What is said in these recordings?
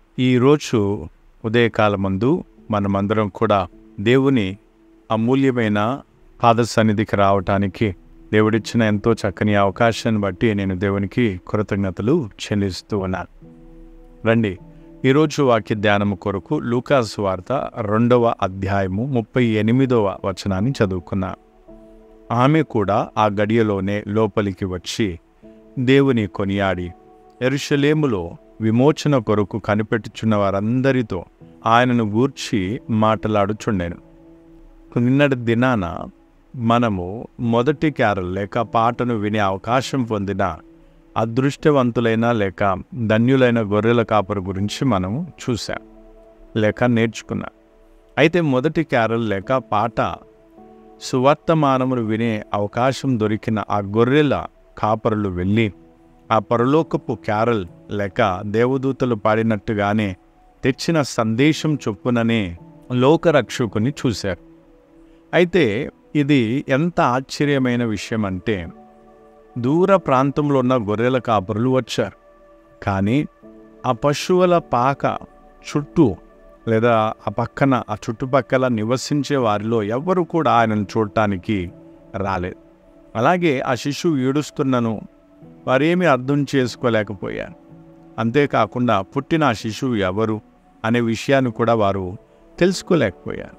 ఈరోజు ఉదయకాలమందు మనమందరం కూడా దేవుని అమూల్యమైన పాద సన్నిధికి రావటానికి దేవుడిచ్చిన ఎంతో చక్కని అవకాశాన్ని బట్టి నేను దేవునికి కృతజ్ఞతలు చెల్లిస్తూ ఉన్నాను రండి ఈరోజు వాక్య ధ్యానము కొరకు లూకాస్ వార్త రెండవ అధ్యాయము ముప్పై ఎనిమిదవ వచనాన్ని చదువుకున్నా ఆమె కూడా ఆ గడియలోనే లోపలికి వచ్చి దేవుని కొనియాడి ఎరుషలేములో విమోచన కొరకు కనిపెట్టుచున్న వారందరితో ఆయనను గూర్చి మాట్లాడుచుండెను నిన్నటి దినాన మనము మొదటి క్యారల్ లేక పాటను వినే అవకాశం పొందిన అదృష్టవంతులైన లేక ధన్యులైన గొర్రెల కాపరు గురించి మనము చూసాం లేక నేర్చుకున్నాం అయితే మొదటి క్యారల్ లేక పాట సువర్తమానమును వినే అవకాశం దొరికిన ఆ గొర్రెల కాపరులు వెళ్ళి ఆ పరలోకపు క్యారల్ లేక దేవదూతలు పాడినట్టుగానే తెచ్చిన సందేశం చొప్పుననే లోకరక్షకుని చూశారు అయితే ఇది ఎంత ఆశ్చర్యమైన విషయం అంటే దూర ప్రాంతంలో ఉన్న గొర్రెల కాపరులు వచ్చారు కానీ ఆ పశువుల పాక చుట్టూ లేదా ఆ పక్కన ఆ చుట్టుపక్కల నివసించే వారిలో ఎవ్వరు కూడా ఆయనను చూడటానికి రాలేదు అలాగే ఆ శిశువు ఏడుస్తున్నను వారేమీ అర్థం చేసుకోలేకపోయారు అంతేకాకుండా పుట్టిన ఆ శిశువు ఎవరు అనే విషయాన్ని కూడా వారు తెలుసుకోలేకపోయారు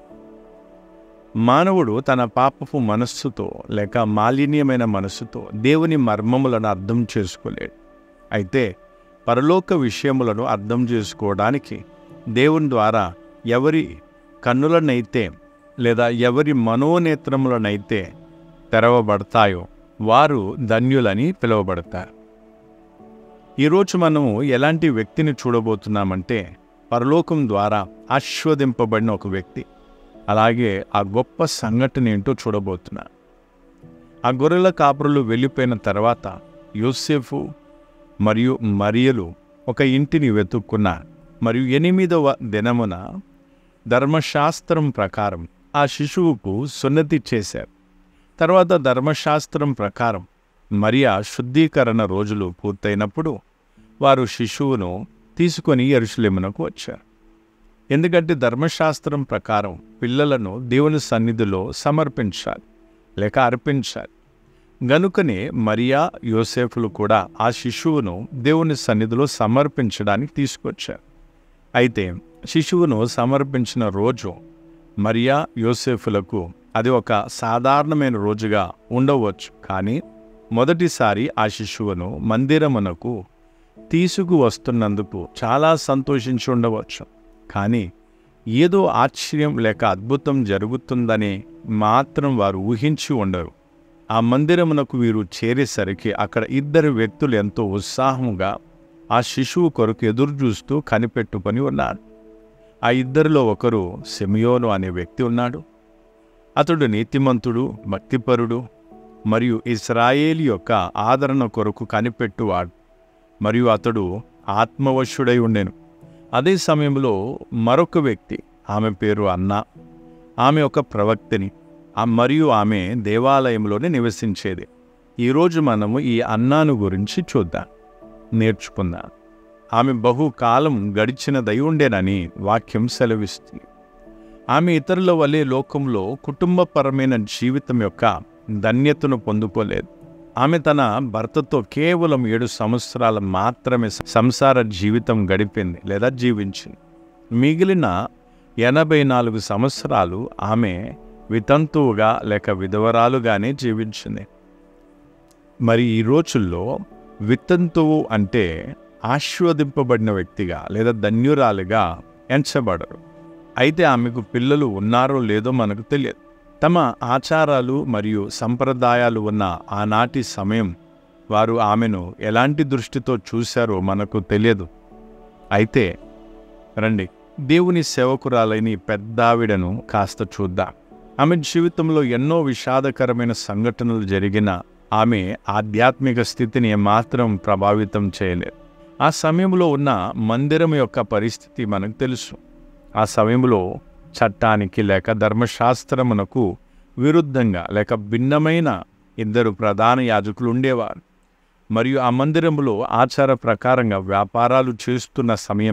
మానవుడు తన పాపపు మనస్సుతో లేక మాలిన్యమైన మనస్సుతో దేవుని మర్మములను అర్థం చేసుకోలేడు అయితే పరలోక విషయములను అర్థం చేసుకోవడానికి దేవుని ద్వారా ఎవరి కన్నులనైతే లేదా ఎవరి మనోనేత్రములనైతే తెరవబడతాయో వారు ధన్యులని పిలువబడతారు ఈరోజు మనము ఎలాంటి వ్యక్తిని చూడబోతున్నామంటే పరలోకం ద్వారా ఆస్వాదింపబడిన ఒక వ్యక్తి అలాగే ఆ గొప్ప సంఘటన ఏంటో చూడబోతున్నా ఆ గొర్రెల కాపురులు వెళ్ళిపోయిన తర్వాత యోసేఫు మరియు మరియలు ఒక ఇంటిని వెతుక్కున్నారు మరియు ఎనిమిదవ దినమున ధర్మశాస్త్రం ప్రకారం ఆ శిశువుకు సున్నతి చేశారు తర్వాత ధర్మశాస్త్రం ప్రకారం మరియా శుద్ధీకరణ రోజులు పూర్తయినప్పుడు వారు శిశువును తీసుకొని ఎరుషులేమునకు వచ్చారు ఎందుకంటే ధర్మశాస్త్రం ప్రకారం పిల్లలను దేవుని సన్నిధిలో సమర్పించాలి లేక అర్పించాలి గనుకనే మరియా యోసేఫులు కూడా ఆ శిశువును దేవుని సన్నిధిలో సమర్పించడానికి తీసుకొచ్చారు అయితే శిశువును సమర్పించిన రోజు మరియా యోసేఫులకు అది ఒక సాధారణమైన రోజుగా ఉండవచ్చు కానీ మొదటిసారి ఆ శిశువును మందిరమునకు తీసుకు వస్తున్నందుకు చాలా సంతోషించి ఉండవచ్చు కానీ ఏదో ఆశ్చర్యం లేక అద్భుతం జరుగుతుందని మాత్రం వారు ఊహించి ఉండరు ఆ మందిరమునకు వీరు చేరేసరికి అక్కడ ఇద్దరు వ్యక్తులు ఎంతో ఉత్సాహంగా ఆ శిశువు కొరకు ఎదురు చూస్తూ కనిపెట్టుకొని ఉన్నారు ఆ ఇద్దరిలో ఒకరు సెమియోను అనే వ్యక్తి ఉన్నాడు అతడు నీతిమంతుడు భక్తిపరుడు మరియు ఇస్రాయేల్ యొక్క ఆదరణ కొరకు కనిపెట్టువాడు మరియు అతడు ఆత్మవశుడై ఉండెను అదే సమయంలో మరొక వ్యక్తి ఆమె పేరు అన్న ఆమె ఒక ప్రవక్తిని ఆ మరియు ఆమె దేవాలయంలోనే నివసించేది ఈరోజు మనము ఈ అన్నాను గురించి చూద్దాం నేర్చుకుందాం ఆమె బహుకాలం గడిచినదై ఉండేనని వాక్యం సెలవిస్తుంది ఆమె ఇతరుల వలె లోకంలో కుటుంబపరమైన జీవితం యొక్క ధన్యతను పొందుకోలేదు ఆమె తన భర్తతో కేవలం ఏడు సంవత్సరాల మాత్రమే సంసార జీవితం గడిపింది లేదా జీవించింది మిగిలిన ఎనభై నాలుగు సంవత్సరాలు ఆమె వితంతువుగా లేక విధవరాలుగానే జీవించింది మరి ఈ రోజుల్లో వితంతువు అంటే ఆశీర్వదింపబడిన వ్యక్తిగా లేదా ధన్యురాలుగా ఎంచబడరు అయితే ఆమెకు పిల్లలు ఉన్నారో లేదో మనకు తెలియదు తమ ఆచారాలు మరియు సంప్రదాయాలు ఉన్న ఆనాటి సమయం వారు ఆమెను ఎలాంటి దృష్టితో చూశారో మనకు తెలియదు అయితే రండి దేవుని సేవకురాలైన ఈ పెద్దావిడను కాస్త చూద్దాం ఆమె జీవితంలో ఎన్నో విషాదకరమైన సంఘటనలు జరిగిన ఆమె ఆధ్యాత్మిక స్థితిని ఏమాత్రం ప్రభావితం చేయలేదు ఆ సమయంలో ఉన్న మందిరం యొక్క పరిస్థితి మనకు తెలుసు ఆ సమయంలో చట్టానికి లేక ధర్మశాస్త్రమునకు విరుద్ధంగా లేక భిన్నమైన ఇద్దరు ప్రధాన యాజకులు ఉండేవారు మరియు ఆ మందిరంలో ఆచార ప్రకారంగా వ్యాపారాలు చేస్తున్న సమయం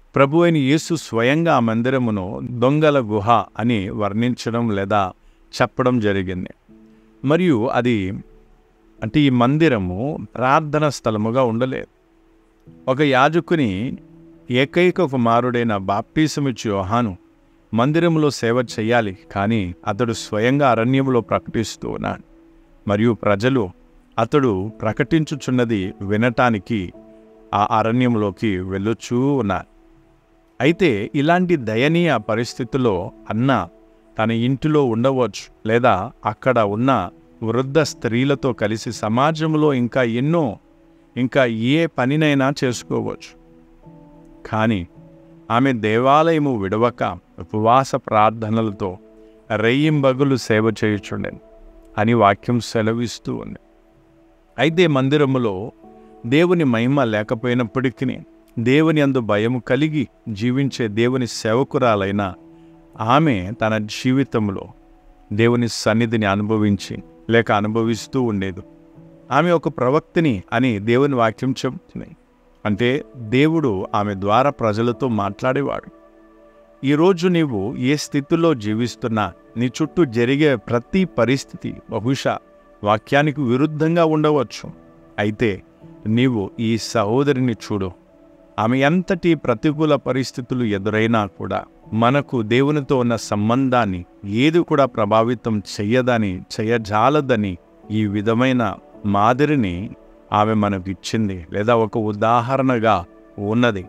ప్రభు అయిన యేసు స్వయంగా ఆ మందిరమును దొంగల గుహ అని వర్ణించడం లేదా చెప్పడం జరిగింది మరియు అది అంటే ఈ మందిరము ప్రార్థన స్థలముగా ఉండలేదు ఒక యాజకుని ఏకైక కుమారుడైన బాప్టిసమిచ్చు యోహాను మందిరంలో సేవ చేయాలి కానీ అతడు స్వయంగా అరణ్యములో ప్రకటిస్తూ ఉన్నాడు మరియు ప్రజలు అతడు ప్రకటించుచున్నది వినటానికి ఆ అరణ్యంలోకి వెళ్ళొచ్చూ ఉన్నారు అయితే ఇలాంటి దయనీయ పరిస్థితుల్లో అన్న తన ఇంటిలో ఉండవచ్చు లేదా అక్కడ ఉన్న వృద్ధ స్త్రీలతో కలిసి సమాజంలో ఇంకా ఎన్నో ఇంకా ఏ పనినైనా చేసుకోవచ్చు కానీ ఆమె దేవాలయము విడవక ఉపవాస ప్రార్థనలతో రెయ్యింబగులు సేవ చేయుచుండెను అని వాక్యం సెలవిస్తూ ఉంది అయితే మందిరములో దేవుని మహిమ లేకపోయినప్పటికీ దేవుని అందు భయము కలిగి జీవించే దేవుని సేవకురాలైన ఆమె తన జీవితంలో దేవుని సన్నిధిని అనుభవించి లేక అనుభవిస్తూ ఉండేది ఆమె ఒక ప్రవక్తిని అని దేవుని వాక్యం చెబుతుంది అంటే దేవుడు ఆమె ద్వారా ప్రజలతో మాట్లాడేవాడు ఈరోజు నీవు ఏ స్థితిలో జీవిస్తున్నా నీ చుట్టూ జరిగే ప్రతి పరిస్థితి బహుశా వాక్యానికి విరుద్ధంగా ఉండవచ్చు అయితే నీవు ఈ సహోదరిని చూడు ఆమె ఎంతటి ప్రతికూల పరిస్థితులు ఎదురైనా కూడా మనకు దేవునితో ఉన్న సంబంధాన్ని ఏది కూడా ప్రభావితం చెయ్యదని చెయ్యజాలదని ఈ విధమైన మాదిరిని ఆమె మనకు ఇచ్చింది లేదా ఒక ఉదాహరణగా ఉన్నది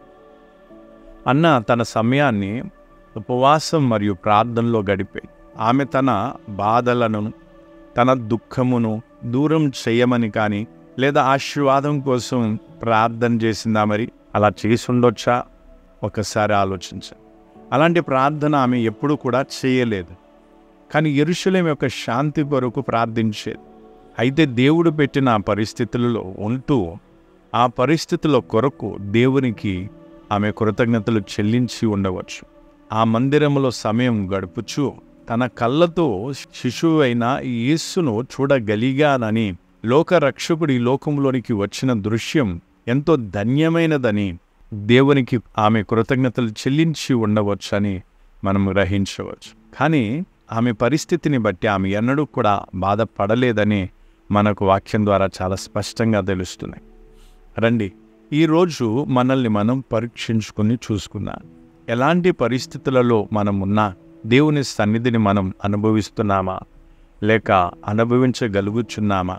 అన్న తన సమయాన్ని ఉపవాసం మరియు ప్రార్థనలో గడిపే ఆమె తన బాధలను తన దుఃఖమును దూరం చేయమని కానీ లేదా ఆశీర్వాదం కోసం ప్రార్థన చేసిందా మరి అలా చేసి ఉండొచ్చా ఒకసారి ఆలోచించ అలాంటి ప్రార్థన ఆమె ఎప్పుడూ కూడా చేయలేదు కానీ ఎరుషలేం యొక్క శాంతి కొరకు ప్రార్థించేది అయితే దేవుడు పెట్టిన ఆ పరిస్థితులలో ఉంటూ ఆ పరిస్థితుల కొరకు దేవునికి ఆమె కృతజ్ఞతలు చెల్లించి ఉండవచ్చు ఆ మందిరంలో సమయం గడుపుచు తన కళ్ళతో శిశువు అయిన యేస్సును చూడగలిగానని లోకరక్షకుడి లోకంలోనికి వచ్చిన దృశ్యం ఎంతో ధన్యమైనదని దేవునికి ఆమె కృతజ్ఞతలు చెల్లించి ఉండవచ్చని మనం గ్రహించవచ్చు కానీ ఆమె పరిస్థితిని బట్టి ఆమె ఎన్నడూ కూడా బాధపడలేదని మనకు వాక్యం ద్వారా చాలా స్పష్టంగా తెలుస్తుంది రండి ఈరోజు మనల్ని మనం పరీక్షించుకుని చూసుకున్నాం ఎలాంటి పరిస్థితులలో మనం ఉన్నా దేవుని సన్నిధిని మనం అనుభవిస్తున్నామా లేక అనుభవించగలుగుచున్నామా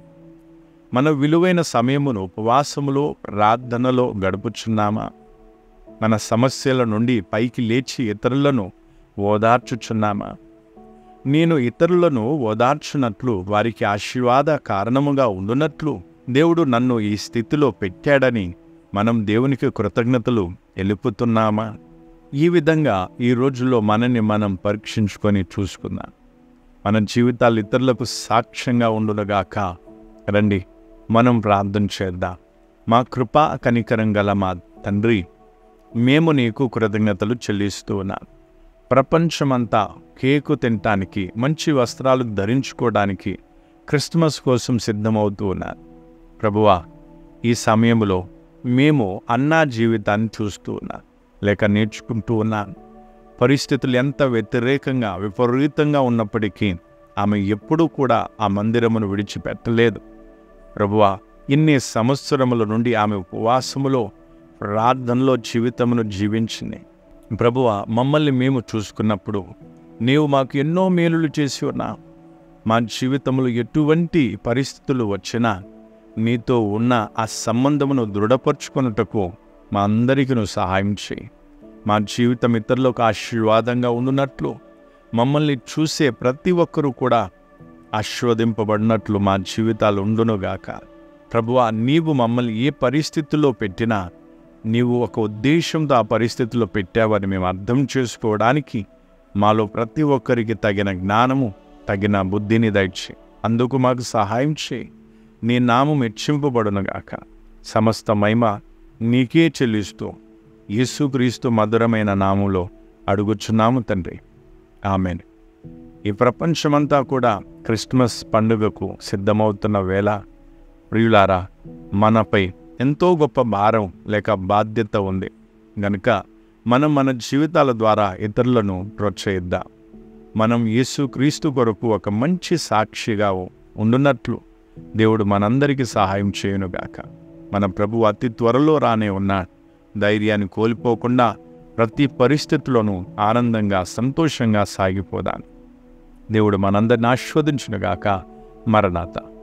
మన విలువైన సమయమును ఉపవాసములో ప్రార్థనలో గడుపుచున్నామా మన సమస్యల నుండి పైకి లేచి ఇతరులను ఓదార్చుచున్నామా నేను ఇతరులను ఓదార్చున్నట్లు వారికి ఆశీర్వాద కారణముగా ఉండునట్లు దేవుడు నన్ను ఈ స్థితిలో పెట్టాడని మనం దేవునికి కృతజ్ఞతలు ఎలుపుతున్నామా ఈ విధంగా ఈ రోజుల్లో మనల్ని మనం పరీక్షించుకొని చూసుకుందాం మన జీవితాలు ఇతరులకు సాక్ష్యంగా ఉండునుగాక రండి మనం ప్రార్థన చేద్దాం మా కృపా కనికరం గల మా తండ్రి మేము నీకు కృతజ్ఞతలు చెల్లిస్తూ ఉన్నాం ప్రపంచమంతా కేకు తినటానికి మంచి వస్త్రాలు ధరించుకోవడానికి క్రిస్మస్ కోసం సిద్ధమవుతూ ఉన్నారు ప్రభువా ఈ సమయంలో మేము అన్నా జీవితాన్ని చూస్తూ ఉన్నాం లేక నేర్చుకుంటూ ఉన్నాం పరిస్థితులు ఎంత వ్యతిరేకంగా విపరీతంగా ఉన్నప్పటికీ ఆమె ఎప్పుడూ కూడా ఆ మందిరమును విడిచిపెట్టలేదు ప్రభువా ఇన్ని సంవత్సరముల నుండి ఆమె ఉపవాసములో ప్రార్థనలో జీవితమును జీవించింది ప్రభువ మమ్మల్ని మేము చూసుకున్నప్పుడు నీవు మాకు ఎన్నో మేలులు చేసి ఉన్నా మా జీవితంలో ఎటువంటి పరిస్థితులు వచ్చినా నీతో ఉన్న ఆ సంబంధమును దృఢపరుచుకున్నటకు మా అందరికీ నువ్వు సహాయం చేయి మా జీవితం ఇతరులకు ఆశీర్వాదంగా ఉండునట్లు మమ్మల్ని చూసే ప్రతి ఒక్కరూ కూడా ఆశీర్వదింపబడినట్లు మా జీవితాలు ఉండునుగాక ప్రభువా నీవు మమ్మల్ని ఏ పరిస్థితుల్లో పెట్టినా నీవు ఒక ఉద్దేశంతో ఆ పరిస్థితిలో పెట్టావని మేము అర్థం చేసుకోవడానికి మాలో ప్రతి ఒక్కరికి తగిన జ్ఞానము తగిన బుద్ధిని దయచి అందుకు మాకు సహాయం చేయి నీ నామం హెచ్చింపబడునుగాక సమస్త మహిమ నీకే చెల్లిస్తూ యేసుక్రీస్తు మధురమైన నామంలో అడుగుచున్నాము తండ్రి ఆమెన్ ఈ ప్రపంచమంతా కూడా క్రిస్మస్ పండుగకు సిద్ధమవుతున్న వేళ ప్రియులారా మనపై ఎంతో గొప్ప భారం లేక బాధ్యత ఉంది గనుక మనం మన జీవితాల ద్వారా ఇతరులను ప్రోత్సహిద్దాం మనం యేసు క్రీస్తు కొరకు ఒక మంచి సాక్షిగా ఉండున్నట్లు దేవుడు మనందరికీ సహాయం చేయునుగాక మన ప్రభు అతి త్వరలో రానే ఉన్నాడు ధైర్యాన్ని కోల్పోకుండా ప్రతి పరిస్థితిలోనూ ఆనందంగా సంతోషంగా సాగిపోదాను దేవుడు మనందరిని ఆస్వాదించునుగాక మరణాత